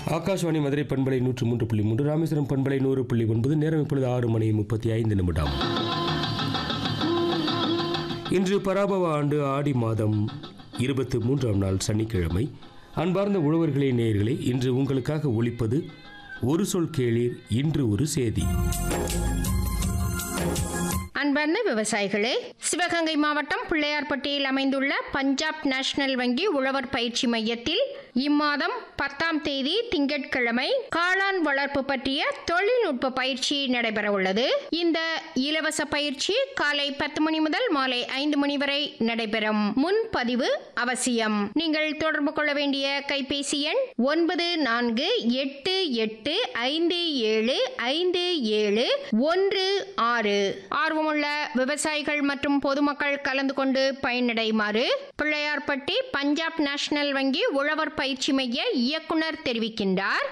ஆகாஷ்வாணி மதுரை பண்பலை நூற்று மூன்று புள்ளி மூன்று ராமேஸ்வரம் பண்பலை நூறு புள்ளி ஒன்பது நேரம் இப்பொழுது ஆறு மணி முப்பத்தி ஐந்து நிமிடம் இன்று பராபவ ஆண்டு ஆடி மாதம் இருபத்து மூன்றாம் நாள் சனிக்கிழமை அன்பார்ந்த உழவர்களே நேயர்களே இன்று உங்களுக்காக ஒலிப்பது ஒரு சொல் கேளீர் இன்று ஒரு செய்தி அன்பார்ந்த விவசாயிகளே சிவகங்கை மாவட்டம் பிள்ளையார்பட்டியில் அமைந்துள்ள பஞ்சாப் நேஷனல் வங்கி உழவர் பயிற்சி மையத்தில் இம்மாதம் பத்தாம் தேதி திங்கட்கிழமை காளான் வளர்ப்பு பற்றிய தொழில்நுட்ப பயிற்சி நடைபெற உள்ளது இந்த இலவச பயிற்சி காலை பத்து மணி முதல் மாலை ஐந்து மணி வரை நடைபெறும் முன்பதிவு அவசியம் நீங்கள் தொடர்பு கொள்ள வேண்டிய கைபேசி எண் ஒன்பது நான்கு எட்டு எட்டு ஐந்து ஏழு ஐந்து ஏழு ஒன்று ஆறு ஆர்வமுள்ள விவசாயிகள் மற்றும் பொதுமக்கள் கலந்து கொண்டு பயனடையுமாறு பிள்ளையார்பட்டி பஞ்சாப் நேஷனல் வங்கி உழவர் பயிற்சி மைய இயக்குனர் தெரிவிக்கின்றார்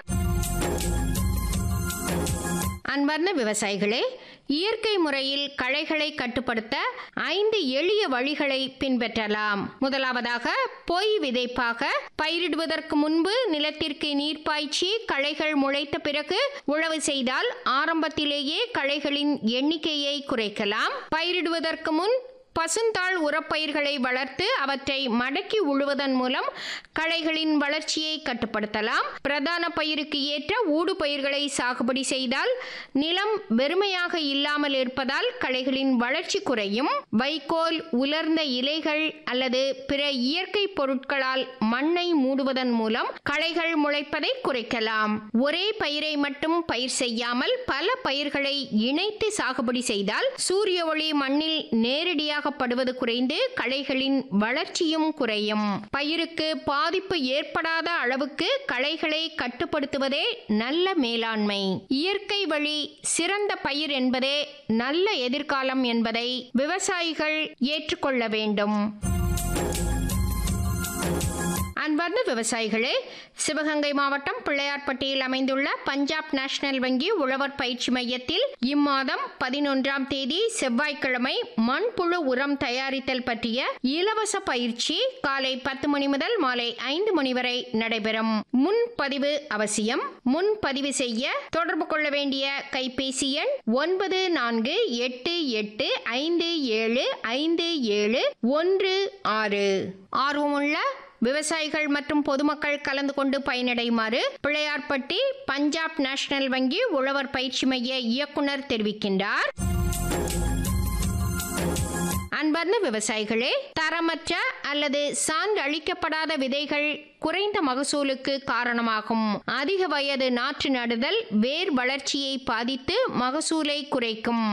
அன்பார்ந்த விவசாயிகளே இயற்கை முறையில் களைகளை கட்டுப்படுத்த ஐந்து எளிய வழிகளை பின்பற்றலாம் முதலாவதாக பொய் விதைப்பாக பயிரிடுவதற்கு முன்பு நிலத்திற்கு நீர் பாய்ச்சி களைகள் முளைத்த பிறகு உழவு செய்தால் ஆரம்பத்திலேயே களைகளின் எண்ணிக்கையை குறைக்கலாம் பயிரிடுவதற்கு முன் பசுந்தாள் உரப்பயிர்களை வளர்த்து அவற்றை மடக்கி உழுவதன் மூலம் களைகளின் வளர்ச்சியை கட்டுப்படுத்தலாம் பிரதான பயிருக்கு ஏற்ற ஊடு பயிர்களை சாகுபடி செய்தால் நிலம் வெறுமையாக இல்லாமல் இருப்பதால் களைகளின் வளர்ச்சி குறையும் வைக்கோல் உலர்ந்த இலைகள் அல்லது பிற இயற்கை பொருட்களால் மண்ணை மூடுவதன் மூலம் களைகள் முளைப்பதை குறைக்கலாம் ஒரே பயிரை மட்டும் பயிர் செய்யாமல் பல பயிர்களை இணைத்து சாகுபடி செய்தால் சூரிய ஒளி மண்ணில் நேரடியாக படுவது குறைந்து களைகளின் வளர்ச்சியும் குறையும் பயிருக்கு பாதிப்பு ஏற்படாத அளவுக்கு களைகளை கட்டுப்படுத்துவதே நல்ல மேலாண்மை இயற்கை வழி சிறந்த பயிர் என்பதே நல்ல எதிர்காலம் என்பதை விவசாயிகள் ஏற்றுக்கொள்ள வேண்டும் அன்பார்ந்த விவசாயிகளே சிவகங்கை மாவட்டம் பிள்ளையார்பட்டியில் அமைந்துள்ள பஞ்சாப் நேஷனல் வங்கி உழவர் பயிற்சி மையத்தில் இம்மாதம் பதினொன்றாம் தேதி செவ்வாய்க்கிழமை மண்புழு உரம் தயாரித்தல் பற்றிய இலவச பயிற்சி காலை பத்து மணி முதல் மாலை ஐந்து மணி வரை நடைபெறும் முன்பதிவு அவசியம் முன்பதிவு செய்ய தொடர்பு கொள்ள வேண்டிய கைபேசி எண் ஒன்பது நான்கு எட்டு எட்டு ஐந்து ஏழு ஐந்து ஏழு ஒன்று ஆறு ஆர்வமுள்ள விவசாயிகள் மற்றும் பொதுமக்கள் கலந்து கொண்டு பயனடையுமாறு பிள்ளையார்பட்டி பஞ்சாப் நேஷனல் வங்கி உழவர் பயிற்சி மைய இயக்குனர் தெரிவிக்கின்றார் அன்பார்ந்த விவசாயிகளே தரமற்ற அல்லது சான்று அளிக்கப்படாத விதைகள் குறைந்த மகசூலுக்கு காரணமாகும் அதிக வயது நாற்று நடுதல் வேர் வளர்ச்சியை பாதித்து மகசூலை குறைக்கும்